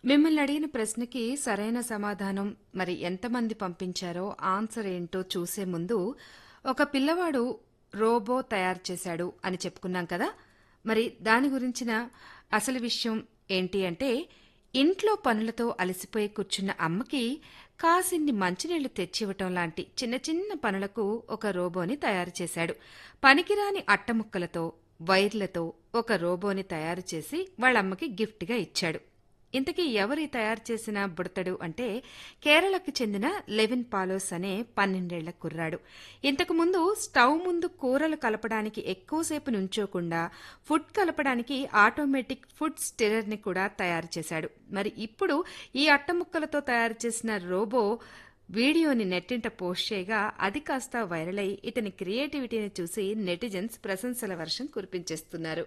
మిమ్మల్ని అడిగిన ప్రశ్నకి సరైన సమాధానం మరి ఎంతమంది పంపించారో ఆన్సర్ ఏంటో చూసే ముందు ఒక పిల్లవాడు రోబో తయారు చేశాడు అని చెప్పుకున్నాం కదా మరి దాని గురించిన అసలు విషయం ఏంటి అంటే ఇంట్లో పనులతో అలసిపోయి కూర్చున్న అమ్మకి కాసిన్ని మంచినీళ్లు తెచ్చివ్వటం లాంటి చిన్న చిన్న పనులకు ఒక రోబోని తయారు చేశాడు పనికిరాని అట్టముక్కలతో వైర్లతో ఒక రోబోని తయారు చేసి వాళ్ళమ్మకి గిఫ్ట్గా ఇచ్చాడు ఇంతకీ ఎవరు ఈ తయారు చేసిన బుడతడు అంటే కేరళకు చెందిన లెవిన్ పాలోస్ అనే పన్నెండేళ్ల కుర్రాడు ఇంతకు ముందు స్టవ్ ముందు కూరలు కలపడానికి ఎక్కువసేపు నుంచోకుండా ఫుడ్ కలపడానికి ఆటోమేటిక్ ఫుడ్ స్టిరర్ని కూడా తయారు చేశాడు మరి ఇప్పుడు ఈ అట్టముక్కలతో తయారు చేసిన రోబో వీడియోని నెట్టింట పోస్ట్ చేయగా అది కాస్త వైరల్ అయి ఇతని క్రియేటివిటీని చూసి నెటిజన్స్ ప్రశంసల వర్షం కురిపించేస్తున్నారు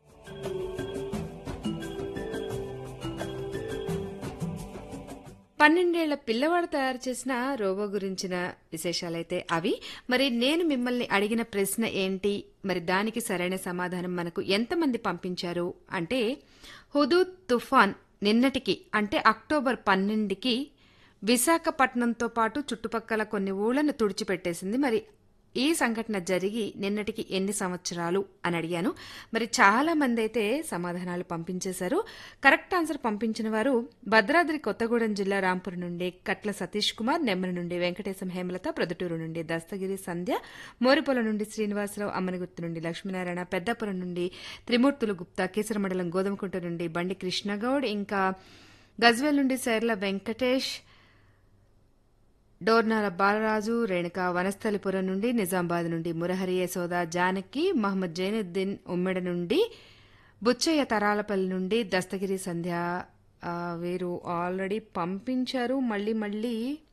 పన్నెండేళ్ల పిల్లవాడు తయారు చేసిన రోబో గురించిన విశేషాలైతే అవి మరి నేను మిమ్మల్ని అడిగిన ప్రశ్న ఏంటి మరి దానికి సరైన సమాధానం మనకు ఎంతమంది పంపించారు అంటే హుదూద్ తుఫాన్ నిన్నటికి అంటే అక్టోబర్ పన్నెండుకి విశాఖపట్నంతో పాటు చుట్టుపక్కల కొన్ని ఊళ్లను తుడిచిపెట్టేసింది మరి ఈ సంఘటన జరిగి నిన్నటికి ఎన్ని సంవత్సరాలు అని అడిగాను మరి చాలా మంది అయితే సమాధానాలు పంపించేశారు కరెక్ట్ ఆన్సర్ పంపించిన వారు భద్రాద్రి కొత్తగూడెం జిల్లా రాంపూర్ నుండి కట్ల సతీష్ కుమార్ నెమ్మల నుండి వెంకటేశం హేమలత ప్రొద్దుటూరు నుండి దస్తగిరి సంధ్య మోరిపొల నుండి శ్రీనివాసరావు అమ్మనగుర్తు నుండి లక్ష్మీనారాయణ పెద్దపురం నుండి త్రిమూర్తులు గుప్తా కేసరమండలం గోధుమకుంట నుండి బండి కృష్ణగౌడ్ ఇంకా గజ్వేల్ నుండి శైర్ల వెంకటేష్ డోర్నాల బాలరాజు రేణుక వనస్థలిపురం నుండి నిజామాబాద్ నుండి మురహరి యశోద జానకి మహమ్మద్ జైనుద్దీన్ ఉమ్మెడ నుండి బుచ్చయ్య తరాలపల్లి నుండి దస్తగిరి సంధ్య ఆ, వీరు ఆల్రెడీ పంపించారు మళ్ళీ మళ్ళీ